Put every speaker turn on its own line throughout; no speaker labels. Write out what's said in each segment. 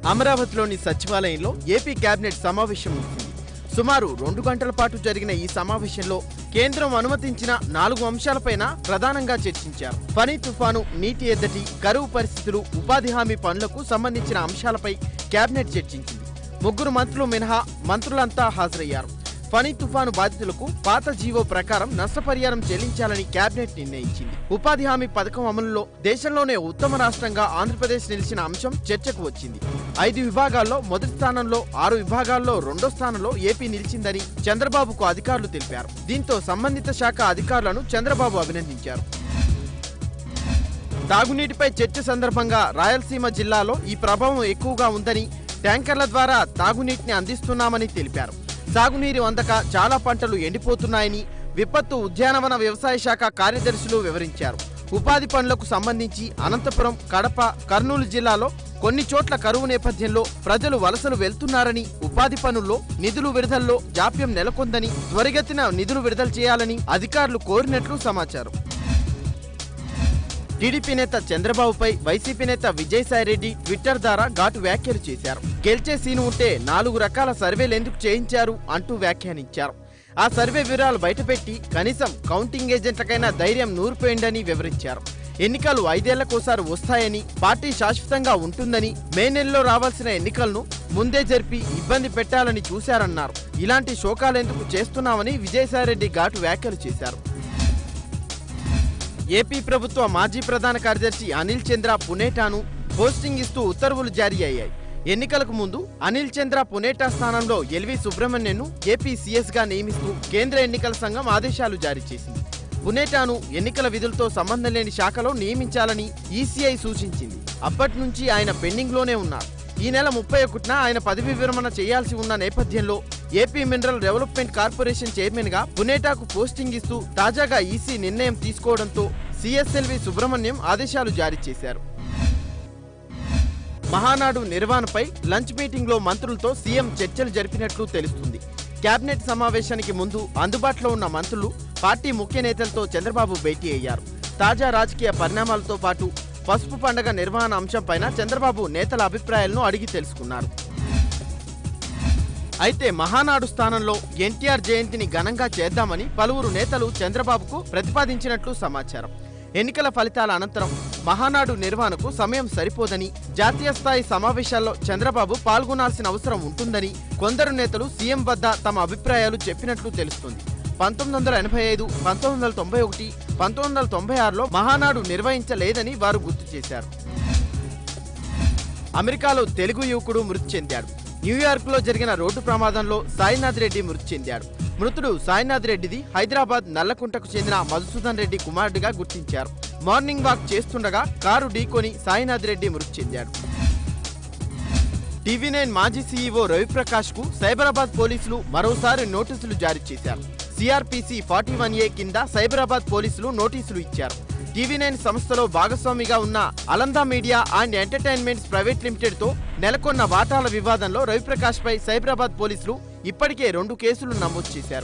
అమరావతిలోని సచివాలయంలో AP cabinet సమావేశం ముగిసింది సుమారు రెండు గంటల పాటు జరిగిన ఈ సమావేశంలో కేంద్రం అనుమతించిన నాలుగు అంశాలపైన ప్రధానంగా చర్చించారు ఫనీ తుఫాను నీటి ఎద్దటి కరువు పరిస్థితులు ఉపాధి హామీ పనులకు సంబంధించిన అంశాలపై కేబినెట్ చర్చించింది ముగ్గురు మంత్రులు మినహా మంత్రులంతా హాజరయ్యారు ఫనీ తుఫాను బాధితులకు పాత జీవో ప్రకారం నష్టపరిహారం చెల్లించాలని కేబినెట్ నిర్ణయించింది ఉపాధి హామీ పథకం అమలులో దేశంలోనే ఉత్తమ రాష్ట్రంగా ఆంధ్రప్రదేశ్ నిలిచిన అంశం చర్చకు వచ్చింది ఐదు విభాగాల్లో మొదటి స్థానంలో ఆరు విభాగాల్లో రెండో స్థానంలో ఏపీ నిలిచిందని చంద్రబాబుకు అధికారులు తెలిపారు దీంతో సంబంధిత శాఖ అధికారులను చంద్రబాబు అభినందించారు తాగునీటిపై చర్చ సందర్భంగా రాయలసీమ జిల్లాలో ఈ ప్రభావం ఎక్కువగా ఉందని ట్యాంకర్ల ద్వారా తాగునీటిని అందిస్తున్నామని తెలిపారు సాగునీరు అందక చాలా పంటలు ఎండిపోతున్నాయని విపత్తు ఉద్యానవన వ్యవసాయ శాఖ కార్యదర్శులు వివరించారు ఉపాధి పనులకు సంబంధించి అనంతపురం కడప కర్నూలు జిల్లాలో కొన్ని చోట్ల కరువు నేపథ్యంలో ప్రజలు వలసలు వెళ్తున్నారని ఉపాధి పనుల్లో నిధులు విడుదలలో జాప్యం నెలకొందని త్వరిగతిన నిధులు విడుదల చేయాలని అధికారులు కోరినట్లు సమాచారం టీడీపీ నేత చంద్రబాబుపై వైసీపీ నేత విజయసాయిరెడ్డి ట్విట్టర్ ద్వారా ఘాటు వ్యాఖ్యలు చేశారు గెలిచే సీను ఉంటే నాలుగు రకాల సర్వేలు ఎందుకు చేయించారు అంటూ వ్యాఖ్యానించారు ఆ సర్వే వివరాలు బయటపెట్టి కనీసం కౌంటింగ్ ఏజెంట్లకైనా ధైర్యం నూరిపోయిందని వివరించారు ఎన్నికలు ఐదేళ్లకోసారి వస్తాయని పార్టీ శాశ్వతంగా ఉంటుందని మే నెలలో రావాల్సిన ఎన్నికలను ముందే జరిపి ఇబ్బంది పెట్టాలని చూశారన్నారు ఇలాంటి శోకాలెందుకు చేస్తున్నామని విజయసాయిరెడ్డి ఘాటు వ్యాఖ్యలు చేశారు ఏపీ ప్రభుత్వ మాజీ ప్రధాన కార్యదర్శి అనిల్ చంద్ర పునేటాను పోస్టింగ్ ఇస్తూ ఉత్తర్వులు జారీ అయ్యాయి ఎన్నికలకు ముందు అనిల్ చంద్ర పునేటా స్థానంలో ఎల్వి సుబ్రహ్మణ్యన్ను ఏపీ సీఎస్ గా నియమిస్తూ కేంద్ర ఎన్నికల సంఘం ఆదేశాలు జారీ చేసింది పునేటాను ఎన్నికల విధులతో సంబంధం లేని శాఖలో నియమించాలని ఈసీఐ సూచించింది అప్పటి నుంచి ఆయన పెండింగ్ లోనే ఉన్నారు ఈ నెల ముప్పై ఒకటిన ఆయన పదవి విరమణ చేయాల్సి ఉన్న నేపథ్యంలో AP mineral development corporation chairman గా పునేటాకు పోస్టింగ్ ఇస్తూ తాజాగా ఈసీ నిర్ణయం తీసుకోవడంతో సిఎస్ఎల్వి సుబ్రహ్మణ్యం ఆదేశాలు జారీ చేశారు మహానాడు నిర్వహణపై లంచ్ మీటింగ్ లో మంత్రులతో సీఎం చర్చలు జరిపినట్లు తెలుస్తుంది కేబినెట్ సమావేశానికి ముందు అందుబాటులో ఉన్న మంత్రులు పార్టీ ముఖ్య నేతలతో చంద్రబాబు భేటీ అయ్యారు తాజా రాజకీయ పరిణామాలతో పాటు పసుపు పండగ నిర్వహణ అంశంపైన చంద్రబాబు నేతల అభిప్రాయాలను అడిగి తెలుసుకున్నారు అయితే మహానాడు స్థానంలో ఎన్టీఆర్ జయంతిని ఘనంగా చేద్దామని పలువురు నేతలు చంద్రబాబుకు ప్రతిపాదించినట్లు సమాచారం ఎన్నికల ఫలితాల అనంతరం మహానాడు నిర్వహణకు సమయం సరిపోదని జాతీయ స్థాయి సమావేశాల్లో చంద్రబాబు పాల్గొనాల్సిన అవసరం ఉంటుందని కొందరు నేతలు సీఎం వద్ద తమ అభిప్రాయాలు చెప్పినట్లు తెలుస్తుంది పంతొమ్మిది వందల ఎనభై ఐదు పంతొమ్మిది వందల తొంభై ఒకటి పంతొమ్మిది వందల తొంభై ఆరులో మహానాడు నిర్వహించలేదని వారు గుర్తు చేశారు అమెరికాలో తెలుగు యువకుడు మృతి చెందాడు న్యూయార్క్ లో జరిగిన రోడ్డు ప్రమాదంలో సాయినాథ్ రెడ్డి మృతి చెందాడు మృతుడు సాయినాథ్ రెడ్డిది హైదరాబాద్ నల్లకుంటకు చెందిన మధుసూదన్ రెడ్డి కుమారుడిగా గుర్తించారు మార్నింగ్ వాక్ చేస్తుండగా కారు ఢీకొని సాయినాథ్ రెడ్డి మృతి చెందాడు టీవీ నైన్ మాజీ సీఈఓ రవిప్రకాష్ కు సైబరాబాద్ పోలీసులు మరోసారి నోటీసులు జారీ చేశారు సిఆర్పిసి ఫార్టీ వన్ ఏ కింద సైబరాబాద్ పోలీసులు నోటీసులు ఇచ్చారు టీవీ నైన్ సంస్థలో భాగస్వామిగా ఉన్న Alanda media and entertainments private limited తో నెలకొన్న వాటాల వివాదంలో రవిప్రకాష్ పై సైబరాబాద్ పోలీసులు ఇప్పటికే రెండు కేసులు నమోదు చేశారు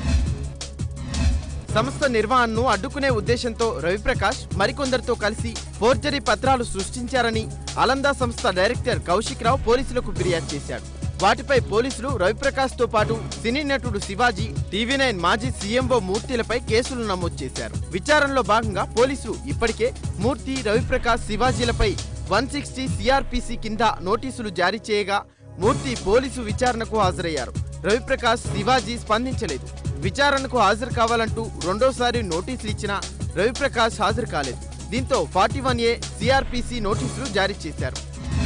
సంస్థ నిర్వహణను అడ్డుకునే ఉద్దేశంతో రవిప్రకాష్ మరికొందరితో కలిసి ఫోర్జరీ పత్రాలు సృష్టించారని అలందా సంస్థ డైరెక్టర్ కౌశిక్ రావు పోలీసులకు ఫిర్యాదు చేశాడు వాటిపై పోలీసులు రవిప్రకాష్ తో పాటు సినీ నటుడు శివాజీ టీవీ నైన్ మాజీ సీఎంఓ మూర్తిలపై కేసులు నమోదు చేశారు విచారణలో భాగంగా పోలీసులు ఇప్పటికే మూర్తి రవిప్రకాష్ శివాజీలపై వన్ సిక్స్టీ సిఆర్పిసి కింద నోటీసులు జారీ చేయగా మూర్తి పోలీసు విచారణకు హాజరయ్యారు రవిప్రకాష్ శివాజీ స్పందించలేదు విచారణకు హాజరు కావాలంటూ రెండోసారి నోటీసులు ఇచ్చినా రవిప్రకాష్ హాజరు కాలేదు దీంతో ఫార్టీ వన్ ఏ సిఆర్పిసి నోటీసులు జారీ చేశారు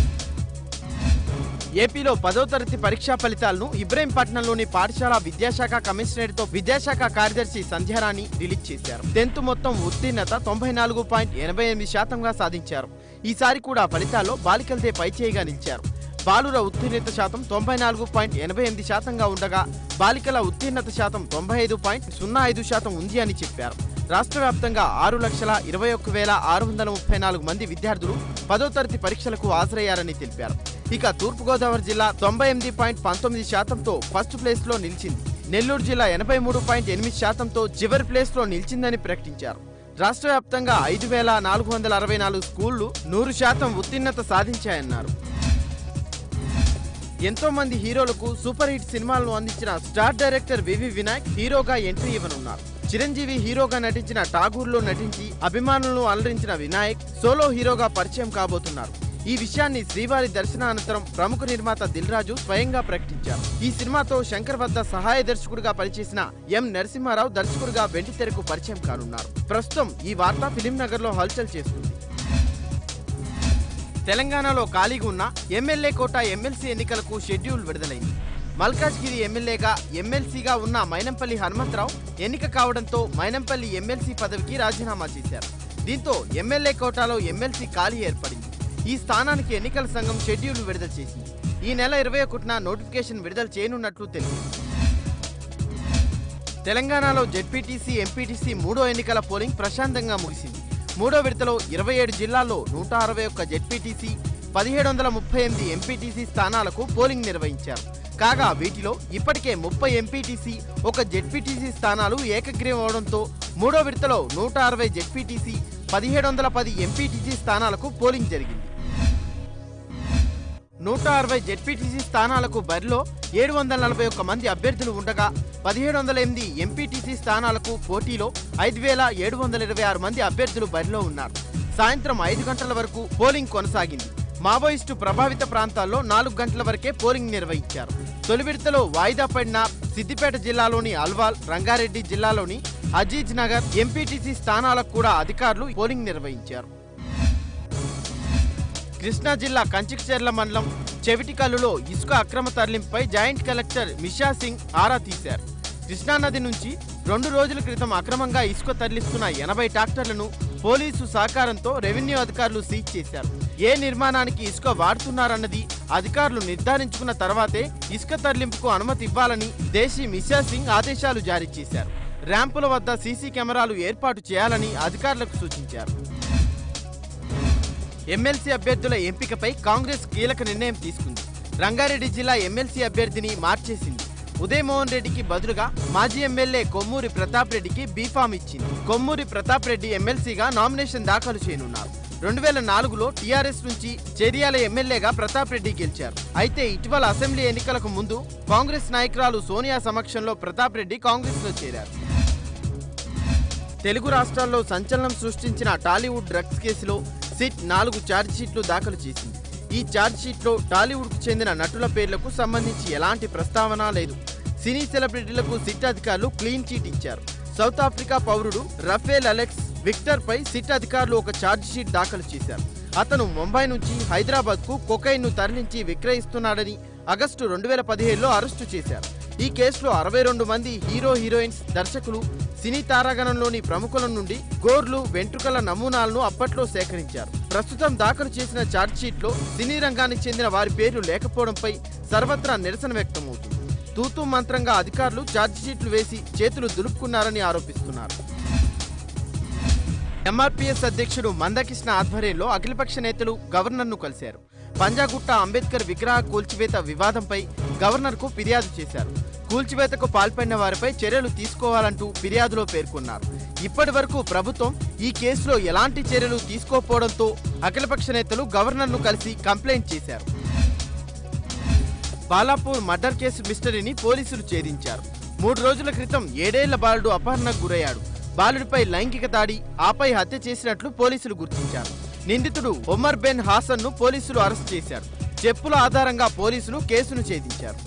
ఏపీలో పదో తరగతి పరీక్షా ఫలితాలను ఇబ్రహీంపట్నంలోని పాఠశాల విద్యాశాఖ కమిషనరేట్తో విద్యాశాఖ కార్యదర్శి సంధ్యారాణి రిలీజ్ చేశారు టెన్త్ మొత్తం ఉత్తీర్ణత తొంభై నాలుగు పాయింట్ ఎనభై ఎనిమిది శాతంగా సాధించారు ఈసారి కూడా ఫలితాల్లో బాలికలదే పైచేయిగా నిలిచారు బాలుర ఉత్తీర్ణత శాతం తొంభై నాలుగు పాయింట్ ఎనభై ఎనిమిది శాతంగా ఉండగా బాలికల ఉత్తీర్ణత శాతం తొంభై ఐదు పాయింట్ సున్నా ఐదు శాతం ఉంది అని చెప్పారు రాష్ట్ర వ్యాప్తంగా ఆరు లక్షల ఇరవై ఒక్క వేల ఆరు వందల ముప్పై నాలుగు మంది విద్యార్థులు పదో తరగతి పరీక్షలకు హాజరయ్యారని తెలిపారు ఇక తూర్పుగోదావరి జిల్లా తొంభై ఎనిమిది పాయింట్ పంతొమ్మిది శాతంతో ఫస్ట్ ప్లేస్ లో నిలిచింది నెల్లూరు జిల్లా ఎనభై మూడు పాయింట్ ఎనిమిది శాతంతో చివరి ప్లేస్ లో నిలిచిందని ప్రకటించారు రాష్ట్ర వ్యాప్తంగా ఐదు వేల నాలుగు వందల అరవై నాలుగు స్కూళ్లు నూరు శాతం ఉత్తీర్ణత సాధించాయన్నారు ఎంతో మంది హీరోలకు సూపర్ హిట్ సినిమాలను అందించిన స్టార్ డైరెక్టర్ వివి వినాయక్ హీరోగా ఎంట్రీ ఇవ్వనున్నారు చిరంజీవి హీరోగా నటించిన ఠాగూర్లో నటించి అభిమానులను అలరించిన వినాయక్ సోలో హీరోగా పరిచయం కాబోతున్నారు ఈ విషయాన్ని శ్రీవారి దర్శనానంతరం ప్రముఖ నిర్మాత దిల్ రాజు స్వయంగా ప్రకటించారు ఈ సినిమాతో శంకర్ వద్ద సహాయ దర్శకుడిగా పనిచేసిన ఎం నరసింహారావు దర్శకుడిగా వెండితెరకు పరిచయం కానున్నారు ప్రస్తుతం ఈ వార్త ఫిలిం నగర్ లో హల్చల్ చేస్తుంది తెలంగాణలో ఖాళీగా ఉన్న ఎమ్మెల్యే కోట ఎమ్మెల్సీ ఎన్నికలకు షెడ్యూల్ విడుదలైంది మల్కాజ్గిరి ఎమ్మెల్యేగా ఎమ్మెల్సీగా ఉన్న మైనంపల్లి హనుమంతరావు ఎన్నిక కావడంతో మైనంపల్లి ఎమ్మెల్సీ పదవికి రాజీనామా చేశారు దీంతో ఎమ్మెల్యే కోటాలో ఎమ్మెల్సీ ఖాళీ ఏర్పడింది ఈ స్థానానికి ఎన్నికల సంఘం షెడ్యూల్ విడుదల చేసింది ఈ నెల ఇరవై ఒకటిన నోటిఫికేషన్ విడుదల చేయనున్నట్లు తెలిపింది తెలంగాణలో జెడ్పీటీసీ ఎంపీటీసీ మూడో ఎన్నికల పోలింగ్ ప్రశాంతంగా ముగిసింది మూడో విడతలో ఇరవై ఏడు జిల్లాల్లో నూట అరవై ఒక్క జెడ్పీటీసీ పదిహేడు వందల ముప్పై ఎనిమిది ఎంపీటీసీ స్థానాలకు పోలింగ్ నిర్వహించారు కాగా వీటిలో ఇప్పటికే ముప్పై ఎంపీటీసీ ఒక జెడ్పీటీసీ స్థానాలు ఏకగ్రీవం అవడంతో మూడో విడతలో నూట అరవై జెడ్పీటీసీ పదిహేడు వందల పది ఎంపీటీసీ స్థానాలకు పోలింగ్ జరిగింది నూట అరవై జెడ్పీటీసీ స్థానాలకు బరిలో ఏడు వందల నలభై ఒక్క మంది అభ్యర్థులు ఉండగా పదిహేడు వందల ఎనిమిది ఎంపీటీసీ స్థానాలకు పోటీలో ఐదు వేల ఏడు వందల ఇరవై ఆరు మంది అభ్యర్థులు బరిలో ఉన్నారు సాయంత్రం ఐదు గంటల వరకు పోలింగ్ కొనసాగింది మావోయిస్టు ప్రభావిత ప్రాంతాల్లో నాలుగు గంటల వరకే పోలింగ్ నిర్వహించారు తొలి విడతలో వాయిదా పడిన సిద్దిపేట జిల్లాలోని అల్వాల్ రంగారెడ్డి జిల్లాలోని అజీజ్ నగర్ ఎంపీటీసీ స్థానాలకు కూడా అధికారులు పోలింగ్ నిర్వహించారు కృష్ణా జిల్లా కంచికచెర్ల మండలం చెవిటికల్లులో ఇసుక అక్రమ తరలింపుపై జాయింట్ కలెక్టర్ మిషా సింగ్ ఆరా తీశారు కృష్ణానది నుంచి రెండు రోజుల క్రితం అక్రమంగా ఇసుక తరలిస్తున్న ఎనభై ట్రాక్టర్లను పోలీసు సహకారంతో రెవెన్యూ అధికారులు సీజ్ చేశారు ఏ నిర్మాణానికి ఇసుక వాడుతున్నారన్నది అధికారులు నిర్ధారించుకున్న తర్వాతే ఇసుక తరలింపుకు అనుమతి ఇవ్వాలని దేశీ మిషా సింగ్ ఆదేశాలు జారీ చేశారు ర్యాంపుల వద్ద సీసీ కెమెరాలు ఏర్పాటు చేయాలని అధికారులకు సూచించారు ఎమ్మెల్సీ అభ్యర్థుల ఎంపికపై కాంగ్రెస్ కీలక నిర్ణయం తీసుకుంది రంగారెడ్డి జిల్లా ఎమ్మెల్సీ అభ్యర్థిని మార్చేసింది ఉదయమోహన్ రెడ్డికి బదులుగా మాజీ ఎమ్మెల్యే కొమ్మూరి ప్రతాప్ రెడ్డికి బీఫామ్ ఇచ్చింది కొమ్మూరి ప్రతాప్ రెడ్డి ఎమ్మెల్సీగా నామినేషన్ దాఖలు చేయనున్నారు రెండు వేల నాలుగులో టీఆర్ఎస్ నుంచి చేరియాల ఎమ్మెల్యేగా ప్రతాప్ రెడ్డి గెలిచారు అయితే ఇటీవల అసెంబ్లీ ఎన్నికలకు ముందు కాంగ్రెస్ నాయకురాలు సోనియా సమక్షంలో ప్రతాప్ రెడ్డి కాంగ్రెస్ లో చేరారు తెలుగు రాష్ట్రాల్లో సంచలనం సృష్టించిన టాలీవుడ్ డ్రగ్స్ కేసులో సిట్ నాలుగు ఛార్జ్షీట్లు దాఖలు చేసింది ఈ ఛార్జ్షీట్లో టాలీవుడ్కు చెందిన నటుల పేర్లకు సంబంధించి ఎలాంటి ప్రస్తావన లేదు సినీ సెలబ్రిటీలకు సిట్ అధికారులు క్లీన్ చీట్ ఇచ్చారు సౌత్ ఆఫ్రికా పౌరుడు రఫేల్ అలెక్స్ విక్టర్ పై సిట్ అధికారులు ఒక ఛార్జ్షీట్ దాఖలు చేశారు అతను ముంబై నుంచి హైదరాబాద్ కు కొకైన్ ను తరలించి విక్రయిస్తున్నాడని ఆగస్టు రెండు వేల పదిహేడులో అరెస్టు చేశారు ఈ కేసులో అరవై రెండు మంది హీరో హీరోయిన్స్ దర్శకులు సినీ తారాగణంలోని ప్రముఖుల నుండి గోర్లు వెంట్రుకల నమూనాలను అప్పట్లో సేకరించారు ప్రస్తుతం దాఖలు చేసిన ఛార్జ్షీట్ లో సినీ రంగానికి చెందిన వారి పేర్లు లేకపోవడంపై సర్వత్రా నిరసన వ్యక్తమవుతుంది తూతూ మంత్రంగా అధికారులు ఛార్జ్షీట్లు వేసి చేతులు దులుపుకున్నారని ఆరోపిస్తున్నారు ఎంఆర్పీఎస్ అధ్యక్షుడు మందకృష్ణ ఆధ్వర్యంలో అఖిలపక్ష నేతలు గవర్నర్ను కలిశారు పంజాగుట్ట అంబేద్కర్ విగ్రహ కూల్చివేత వివాదంపై గవర్నర్కు ఫిర్యాదు చేశారు కూల్చివేతకు పాల్పడిన వారిపై చర్యలు తీసుకోవాలంటూ ఫిర్యాదులో పేర్కొన్నారు ఇప్పటి వరకు ప్రభుత్వం ఈ కేసులో ఎలాంటి చర్యలు తీసుకోకపోవడంతో అఖిలపక్ష నేతలు గవర్నర్ను కలిసి కంప్లైంట్ చేశారు బాలాపూర్ మర్డర్ కేసు మిస్టరీని పోలీసులు ఛేదించారు మూడు రోజుల క్రితం ఏడేళ్ల బాలుడు అపహరణకు గురయ్యాడు బాలుడిపై లైంగిక దాడి ఆపై హత్య చేసినట్లు పోలీసులు గుర్తించారు నిందితుడు ఒమర్ బెన్ హాసన్ ను పోలీసులు అరెస్ట్ చేశారు చెప్పుల ఆధారంగా పోలీసులు కేసును ఛేదించారు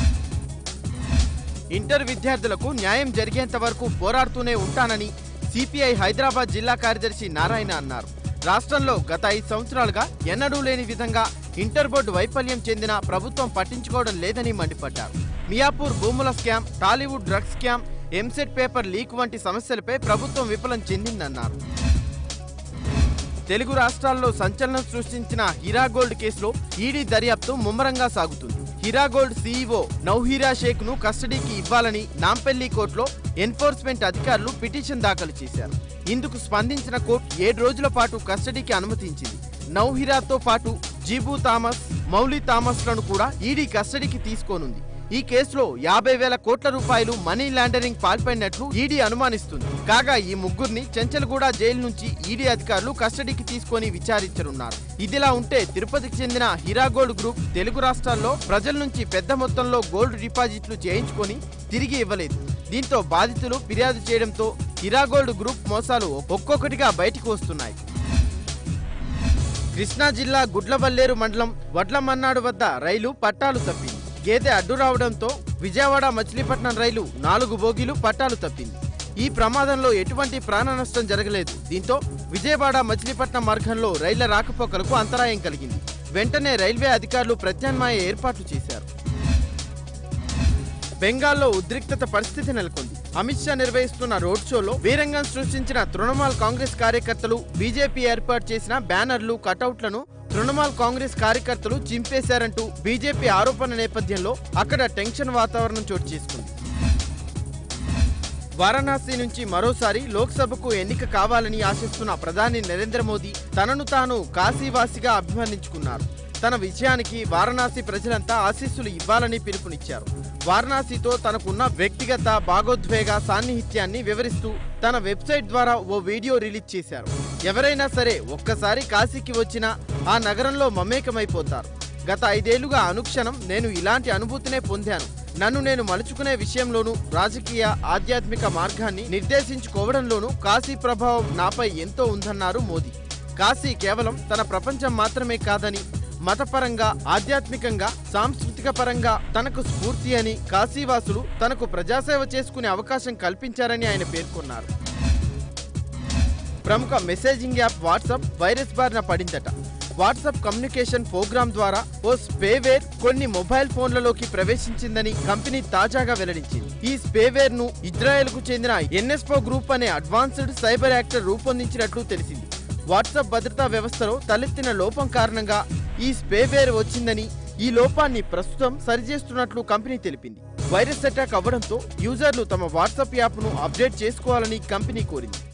ఇంటర్ విద్యార్థులకు న్యాయం జరిగేంత వరకు పోరాడుతూనే ఉంటానని సిపిఐ హైదరాబాద్ జిల్లా కార్యదర్శి నారాయణ అన్నారు రాష్ట్రంలో గత ఐదు సంవత్సరాలుగా ఎన్నడూ లేని విధంగా ఇంటర్ బోర్డు వైఫల్యం చెందిన ప్రభుత్వం పట్టించుకోవడం లేదని మండిపడ్డారు మియాపూర్ భూముల scam Tollywood drugs scam EAMCET paper leak వంటి సమస్యలపై ప్రభుత్వం విఫలం చెందిందన్నారు తెలుగు రాష్ట్రాల్లో సంచలనం సృష్టించిన హీరా గోల్డ్ కేసులో ఈడీ దర్యాప్తు ముమ్మరంగా సాగుతుంది హీరా గోల్డ్ సీఈఓ నౌహీరా షేక్ ను కస్టడీకి ఇవ్వాలని నాంపల్లి కోర్టులో ఎన్ఫోర్స్మెంట్ అధికారులు పిటిషన్ దాఖలు చేశారు ఇందుకు స్పందించిన కోర్టు ఏడు రోజుల పాటు కస్టడీకి అనుమతించింది నౌహీరాతో పాటు జీబు థామస్ మౌలి థామస్ లను కూడా ఈడీ కస్టడీకి తీసుకోనుంది ఈ కేసులో యాభై వేల కోట్ల రూపాయలు మనీ లాండరింగ్ పాల్పడినట్లు ఈడీ అనుమానిస్తుంది కాగా ఈ ముగ్గురిని చెంచల్గూడ జైలు నుంచి ఈడీ అధికారులు కస్టడీకి తీసుకొని విచారించనున్నారు ఇదిలా ఉంటే తిరుపతికి చెందిన హీరాగోల్డ్ గ్రూప్ తెలుగు రాష్ట్రాల్లో ప్రజల నుంచి పెద్ద మొత్తంలో గోల్డ్ డిపాజిట్లు చేయించుకొని తిరిగి ఇవ్వలేదు దీంతో బాధితులు ఫిర్యాదు చేయడంతో హీరాగోల్డ్ గ్రూప్ మోసాలు ఒక్కొక్కటిగా బయటకు వస్తున్నాయి కృష్ణా జిల్లా గుడ్లవల్లేరు మండలం వడ్లమన్నాడు వద్ద రైలు పట్టాలు తప్పింది గేదె అడ్డు రావడంతో విజయవాడ మచిలీపట్నం రైలు నాలుగు బోగీలు పట్టాలు తప్పింది ఈ ప్రమాదంలో ఎటువంటి ప్రాణ నష్టం జరగలేదు దీంతో విజయవాడ మచిలీపట్నం మార్గంలో రైళ్ల రాకపోకలకు అంతరాయం కలిగింది వెంటనే రైల్వే అధికారులు ప్రత్యామ్నాయ ఏర్పాట్లు చేశారు బెంగాల్లో ఉద్రిక్తత పరిస్థితి నెలకొంది అమిత్ షా నిర్వహిస్తున్న రోడ్ షోలో వీరంగం సృష్టించిన తృణమూల్ కాంగ్రెస్ కార్యకర్తలు బీజేపీ ఏర్పాటు చేసిన బ్యానర్లు కటౌట్లను తృణమూల్ కాంగ్రెస్ కార్యకర్తలు చింపేశారంటూ బీజేపీ ఆరోపణ నేపథ్యంలో అక్కడ టెన్షన్ వాతావరణం చోటు చేసుకుంది వారణాసి నుంచి మరోసారి లోక్సభకు ఎన్నిక కావాలని ఆశిస్తున్న ప్రధాని నరేంద్ర మోదీ తనను తాను కాశీవాసిగా అభివర్ణించుకున్నారు తన విజయానికి వారణాసి ప్రజలంతా ఆశీస్సులు ఇవ్వాలని పిలుపునిచ్చారు వారణాసితో తనకున్న వ్యక్తిగత భాగోద్వేగ సాన్నిహిత్యాన్ని వివరిస్తూ తన వెబ్సైట్ ద్వారా ఓ వీడియో రిలీజ్ చేశారు ఎవరైనా సరే ఒక్కసారి కాశీకి వచ్చినా ఆ నగరంలో మమేకమైపోతారు గత ఐదేళ్లుగా అనుక్షణం నేను ఇలాంటి అనుభూతినే పొందాను నన్ను నేను మలుచుకునే విషయంలోనూ రాజకీయ ఆధ్యాత్మిక మార్గాన్ని నిర్దేశించుకోవడంలోనూ కాశీ ప్రభావం నాపై ఎంతో ఉందన్నారు మోదీ కాశీ కేవలం తన ప్రపంచం మాత్రమే కాదని మతపరంగా ఆధ్యాత్మికంగా సాంస్కృతిక పరంగా తనకు స్ఫూర్తి అని కాశీవాసులు తనకు ప్రజాసేవ చేసుకునే అవకాశం కల్పించారని ఆయన పేర్కొన్నారు ప్రముఖ మెసేజింగ్ యాప్ వాట్సాప్ వైరస్ బారిన పడిందట వాట్సాప్ కమ్యూనికేషన్ ప్రోగ్రామ్ ద్వారా ఓ స్పేవేర్ కొన్ని మొబైల్ ఫోన్లలోకి ప్రవేశించిందని కంపెనీ తాజాగా వెల్లడించింది ఈ స్పేవేర్ ను ఇజ్రాయెల్ కు చెందిన ఎన్ఎస్పో గ్రూప్ అనే అడ్వాన్స్డ్ సైబర్ యాక్టర్ రూపొందించినట్లు తెలిసింది వాట్సాప్ భద్రతా వ్యవస్థలో తలెత్తిన లోపం కారణంగా ఈ స్పేవేర్ వచ్చిందని ఈ లోపాన్ని ప్రస్తుతం సరిచేస్తున్నట్లు కంపెనీ తెలిపింది వైరస్ అటాక్ అవ్వడంతో యూజర్లు తమ వాట్సాప్ యాప్ను అప్డేట్ చేసుకోవాలని కంపెనీ కోరింది